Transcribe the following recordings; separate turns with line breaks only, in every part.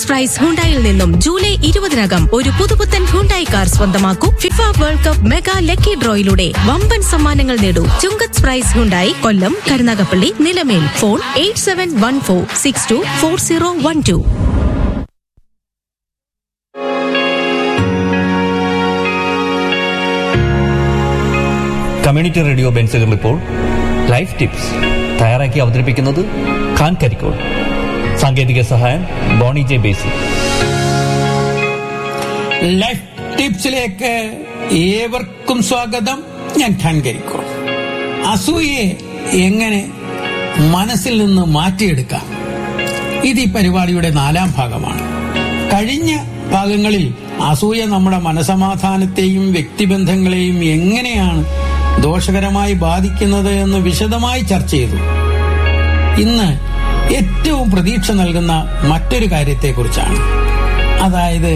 price ഹുണ്ടായിൽ നിന്നും July ഇരുപതിനകം ഒരു പുതുപുത്തൻ ഹുണ്ടായി കാർ സ്വന്തമാക്കൂ FIFA world cup mega lucky ഡ്രോയിലൂടെ വമ്പൻ സമ്മാനങ്ങൾ നേടൂ Chungath prize Hyundai Kollam Karunagappally Nilamel phone eight seven one four six two four zero one two
community radio ബെൻസുകൾ ഇപ്പോൾ ലൈഫ് ടിപ്സ് തയ്യാറാക്കി അവതരിപ്പിക്കുന്നത് ഖാൻ കരിക്കോൾ സാങ്കേതിക സഹായം ബോണി ജെ ബേസി
ലൈഫ് ടിപ്സിലേക്ക് ഏവർക്കും സ്വാഗതം ഞാൻ ഖാൻ കരിക്കോൾ അസൂയയെ എങ്ങനെ മനസ്സിൽ നിന്ന് മാറ്റിയെടുക്കാം ഇത് ഈ പരിപാടിയുടെ നാലാം ഭാഗമാണ് കഴിഞ്ഞ ഭാഗങ്ങളിൽ അസൂയ നമ്മുടെ മനസമാധാനത്തെയും വ്യക്തിബന്ധങ്ങളെയും എങ്ങനെയാണ് ദോഷകരമായി ബാധിക്കുന്നത് എന്ന് വിശദമായി ചർച്ച ചെയ്തു ഇന്ന് ഏറ്റവും പ്രതീക്ഷ നൽകുന്ന മറ്റൊരു കാര്യത്തെക്കുറിച്ചാണ് അതായത്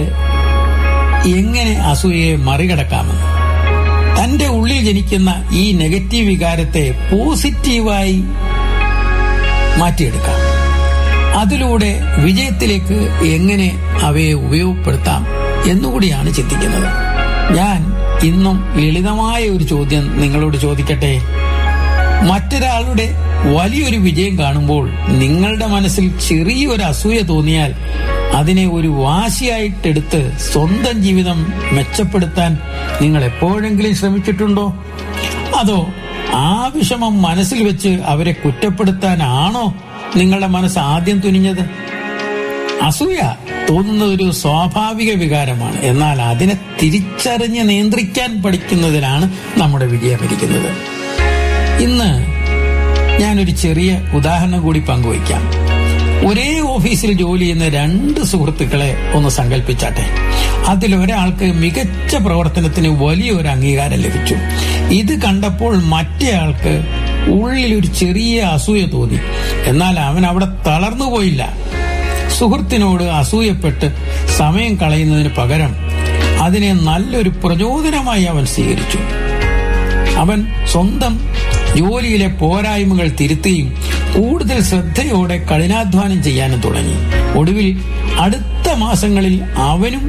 എങ്ങനെ അസൂയയെ മറികടക്കാമെന്ന് തന്റെ ഉള്ളിൽ ജനിക്കുന്ന ഈ നെഗറ്റീവ് വികാരത്തെ പോസിറ്റീവായി മാറ്റിയെടുക്കാം അതിലൂടെ വിജയത്തിലേക്ക് എങ്ങനെ അവയെ ഉപയോഗപ്പെടുത്താം എന്നുകൂടിയാണ് ചിന്തിക്കുന്നത് ഞാൻ ഇന്നും ലളിതമായ ഒരു ചോദ്യം നിങ്ങളോട് ചോദിക്കട്ടെ മറ്റൊരാളുടെ വലിയൊരു വിജയം കാണുമ്പോൾ നിങ്ങളുടെ മനസ്സിൽ ചെറിയൊരു അസൂയ തോന്നിയാൽ അതിനെ ഒരു വാശിയായിട്ടെടുത്ത് സ്വന്തം ജീവിതം മെച്ചപ്പെടുത്താൻ നിങ്ങൾ എപ്പോഴെങ്കിലും ശ്രമിച്ചിട്ടുണ്ടോ അതോ ആ വിഷമം മനസ്സിൽ വെച്ച് അവരെ കുറ്റപ്പെടുത്താനാണോ നിങ്ങളുടെ മനസ്സ് ആദ്യം തുനിഞ്ഞത് അസൂയ തോന്നുന്നത് ഒരു സ്വാഭാവിക വികാരമാണ് എന്നാൽ അതിനെ തിരിച്ചറിഞ്ഞ് നിയന്ത്രിക്കാൻ പഠിക്കുന്നതിലാണ് നമ്മുടെ വിജയമിരിക്കുന്നത് ഇന്ന് ഞാനൊരു ചെറിയ ഉദാഹരണം കൂടി പങ്കുവയ്ക്കാം ഒരേ ഓഫീസിൽ ജോലി ചെയ്യുന്ന രണ്ട് സുഹൃത്തുക്കളെ ഒന്ന് സങ്കല്പിച്ചാട്ടെ അതിലൊരാൾക്ക് മികച്ച പ്രവർത്തനത്തിന് വലിയൊരു അംഗീകാരം ലഭിച്ചു ഇത് കണ്ടപ്പോൾ മറ്റേയാൾക്ക് ഉള്ളിൽ ഒരു ചെറിയ അസൂയ തോന്നി എന്നാൽ അവൻ അവിടെ തളർന്നു പോയില്ല സുഹൃത്തിനോട് അസൂയപ്പെട്ട് സമയം കളയുന്നതിന് പകരം അതിനെ നല്ലൊരു പ്രചോദനമായി അവൻ സ്വീകരിച്ചു അവൻ സ്വന്തം ജോലിയിലെ പോരായ്മകൾ തിരുത്തുകയും കൂടുതൽ ശ്രദ്ധയോടെ കഠിനാധ്വാനം ചെയ്യാനും തുടങ്ങി ഒടുവിൽ അടുത്ത മാസങ്ങളിൽ അവനും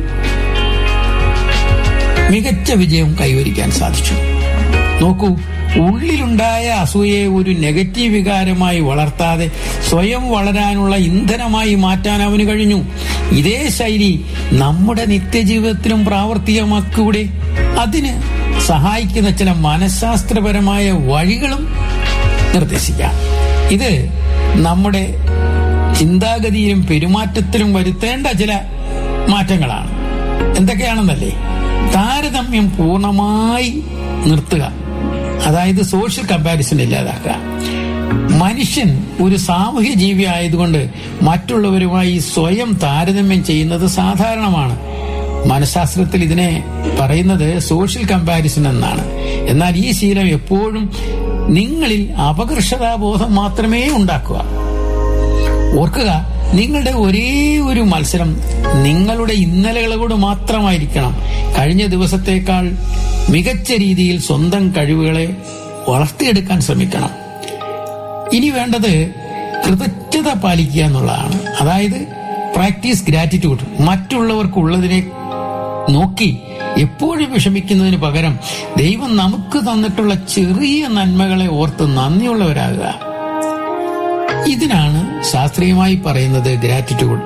മികച്ച വിജയം കൈവരിക്കാൻ സാധിച്ചു നോക്കൂ ഉള്ളിലുണ്ടായ അസൂയയെ ഒരു നെഗറ്റീവ് വികാരമായി വളർത്താതെ സ്വയം വളരാനുള്ള ഇന്ധനമായി മാറ്റാൻ അവന് കഴിഞ്ഞു ഇതേ ശൈലി നമ്മുടെ നിത്യജീവിതത്തിലും പ്രാവർത്തികമാക്കൂടെ അതിന് സഹായിക്കുന്ന ചില മനഃശാസ്ത്രപരമായ വഴികളും നിർദ്ദേശിക്കാം ഇത് നമ്മുടെ ചിന്താഗതിയിലും പെരുമാറ്റത്തിലും വരുത്തേണ്ട ചില മാറ്റങ്ങളാണ് എന്തൊക്കെയാണെന്നല്ലേ താരതമ്യം പൂർണ്ണമായി നിർത്തുക അതായത് സോഷ്യൽ കമ്പാരിസൺ ഇല്ലാതാക്കുക മനുഷ്യൻ ഒരു സാമൂഹ്യ ജീവി ആയതുകൊണ്ട് മറ്റുള്ളവരുമായി സ്വയം താരതമ്യം ചെയ്യുന്നത് സാധാരണമാണ് മനഃശാസ്ത്രത്തിൽ ഇതിനെ പറയുന്നത് സോഷ്യൽ കമ്പാരിസൺ എന്നാണ് എന്നാൽ ഈ ശീലം എപ്പോഴും നിങ്ങളിൽ അപകർഷതാബോധം മാത്രമേ ഉണ്ടാക്കുക ഓർക്കുക നിങ്ങളുടെ ഒരേ ഒരു മത്സരം നിങ്ങളുടെ ഇന്നലകളോട് മാത്രമായിരിക്കണം കഴിഞ്ഞ ദിവസത്തേക്കാൾ മികച്ച രീതിയിൽ സ്വന്തം കഴിവുകളെ വളർത്തിയെടുക്കാൻ ശ്രമിക്കണം ഇനി വേണ്ടത് കൃതജ്ഞത പാലിക്കുക എന്നുള്ളതാണ് അതായത് പ്രാക്ടീസ് ഗ്രാറ്റിറ്റ്യൂഡ് മറ്റുള്ളവർക്കുള്ളതിനെ നോക്കി എപ്പോഴും വിഷമിക്കുന്നതിന് പകരം ദൈവം നമുക്ക് തന്നിട്ടുള്ള ചെറിയ നന്മകളെ ഓർത്ത് നന്ദിയുള്ളവരാകുക ഇതിനാണ് ശാസ്ത്രീയമായി പറയുന്നത് ഗ്രാറ്റിറ്റ്യൂഡ്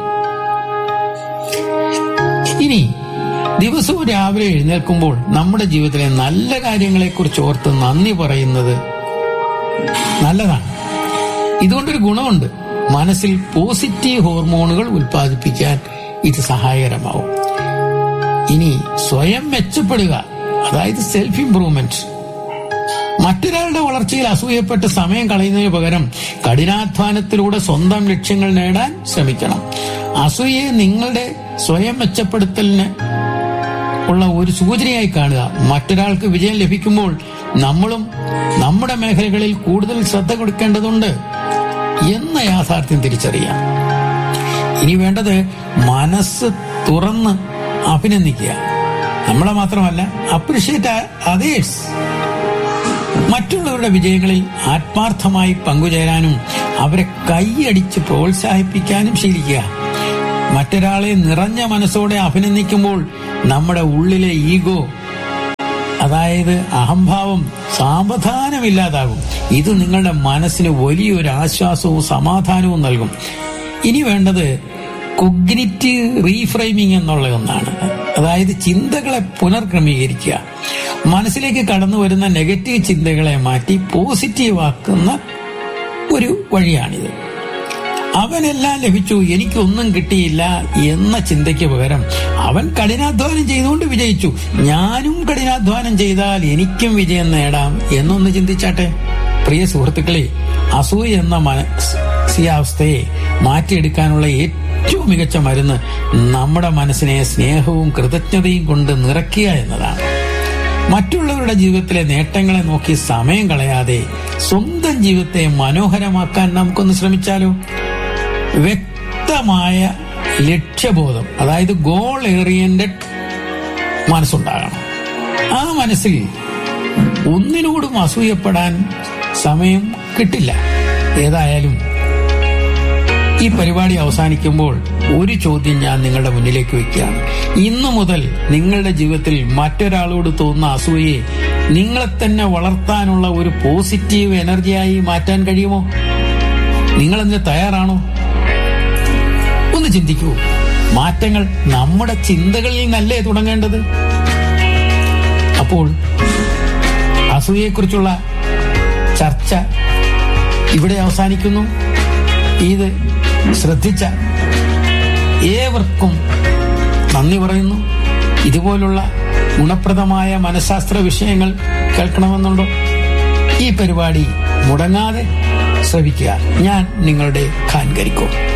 ഇനി ദിവസവും രാവിലെ എഴുന്നേൽക്കുമ്പോൾ നമ്മുടെ ജീവിതത്തിലെ നല്ല കാര്യങ്ങളെക്കുറിച്ച് ഓർത്ത് നന്ദി പറയുന്നത് നല്ലതാണ് ഇതുകൊണ്ടൊരു ഗുണമുണ്ട് മനസ്സിൽ പോസിറ്റീവ് ഹോർമോണുകൾ ഉൽപ്പാദിപ്പിക്കാൻ ഇത് സഹായകരമാവും ഇനി സ്വയം മെച്ചപ്പെടുക അതായത് സെൽഫ് ഇംപ്രൂവ്മെന്റ് മറ്റൊരാളുടെ വളർച്ചയിൽ അസൂയപ്പെട്ട് സമയം കളയുന്നതിന് പകരം കഠിനാധ്വാനത്തിലൂടെ സ്വന്തം ലക്ഷ്യങ്ങൾ നേടാൻ ശ്രമിക്കണം അസൂയയെ നിങ്ങളുടെ സ്വയം മെച്ചപ്പെടുത്തലിന് ഉള്ള ഒരു സൂചനയായി കാണുക മറ്റൊരാൾക്ക് വിജയം ലഭിക്കുമ്പോൾ നമ്മളും നമ്മുടെ മേഖലകളിൽ കൂടുതൽ ശ്രദ്ധ കൊടുക്കേണ്ടതുണ്ട് എന്ന യാഥാർത്ഥ്യം തിരിച്ചറിയാം ഇനി വേണ്ടത് മനസ്സ് തുറന്ന് അഭിനന്ദിക്കുക നമ്മളെ മാത്രമല്ല അപ്രിഷിയേറ്റ് അതേഴ്സ് മറ്റുള്ളവരുടെ വിജയങ്ങളിൽ ആത്മാർത്ഥമായി പങ്കുചേരാനും അവരെ കൈയടിച്ച് പ്രോത്സാഹിപ്പിക്കാനും ശീലിക്കുക മറ്റൊരാളെ നിറഞ്ഞ മനസ്സോടെ അഭിനന്ദിക്കുമ്പോൾ നമ്മുടെ ഉള്ളിലെ ഈഗോ അതായത് അഹംഭാവം സാവധാനമില്ലാതാകും ഇത് നിങ്ങളുടെ മനസ്സിന് വലിയൊരു ആശ്വാസവും സമാധാനവും നൽകും ഇനി വേണ്ടത് കൊഗ്നിറ്റ് റീഫ്രെയിമിംഗ് എന്നുള്ള ഒന്നാണ് അതായത് ചിന്തകളെ പുനർക്രമീകരിക്കുക മനസ്സിലേക്ക് കടന്നു വരുന്ന നെഗറ്റീവ് ചിന്തകളെ മാറ്റി പോസിറ്റീവ് ആക്കുന്ന ഒരു വഴിയാണിത് അവനെല്ലാം ലഭിച്ചു എനിക്കൊന്നും കിട്ടിയില്ല എന്ന ചിന്തയ്ക്ക് പകരം അവൻ കഠിനാധ്വാനം ചെയ്തുകൊണ്ട് വിജയിച്ചു ഞാനും കഠിനാധ്വാനം ചെയ്താൽ എനിക്കും വിജയം നേടാം എന്നൊന്ന് ചിന്തിച്ചാട്ടെ പ്രിയ സുഹൃത്തുക്കളെ അസൂയ എന്ന മാനസികാവസ്ഥയെ മാറ്റിയെടുക്കാനുള്ള ഏറ്റവും മികച്ച മരുന്ന് നമ്മുടെ മനസ്സിനെ സ്നേഹവും കൃതജ്ഞതയും കൊണ്ട് നിറയ്ക്കുക എന്നതാണ് മറ്റുള്ളവരുടെ ജീവിതത്തിലെ നേട്ടങ്ങളെ നോക്കി സമയം കളയാതെ സ്വന്തം ജീവിതത്തെ മനോഹരമാക്കാൻ നമുക്കൊന്ന് ശ്രമിച്ചാലോ വ്യക്തമായ ലക്ഷ്യബോധം അതായത് ഗോൾ ഏറിയന്റഡ് മനസ്സുണ്ടാകണം ആ മനസ്സിൽ ഒന്നിനോടും അസൂയപ്പെടാൻ സമയം കിട്ടില്ല ഏതായാലും ഈ പരിപാടി അവസാനിക്കുമ്പോൾ ഒരു ചോദ്യം ഞാൻ നിങ്ങളുടെ മുന്നിലേക്ക് വയ്ക്കുകയാണ് ഇന്നു മുതൽ നിങ്ങളുടെ ജീവിതത്തിൽ മറ്റൊരാളോട് തോന്നുന്ന അസൂയയെ നിങ്ങളെ തന്നെ വളർത്താനുള്ള ഒരു പോസിറ്റീവ് എനർജിയായി മാറ്റാൻ കഴിയുമോ നിങ്ങൾ അതിന് തയ്യാറാണോ ഒന്ന് ചിന്തിക്കൂ മാറ്റങ്ങൾ നമ്മുടെ ചിന്തകളിൽ നിന്നല്ലേ തുടങ്ങേണ്ടത് അപ്പോൾ അസൂയയെക്കുറിച്ചുള്ള ചർച്ച ഇവിടെ അവസാനിക്കുന്നു ഇത് ശ്രദ്ധിച്ച ഏവർക്കും നന്ദി പറയുന്നു ഇതുപോലുള്ള ഗുണപ്രദമായ മനഃശാസ്ത്ര വിഷയങ്ങൾ കേൾക്കണമെന്നുണ്ടോ ഈ പരിപാടി മുടങ്ങാതെ ശ്രവിക്കുക ഞാൻ നിങ്ങളുടെ ഖാൻ കരിക്കോ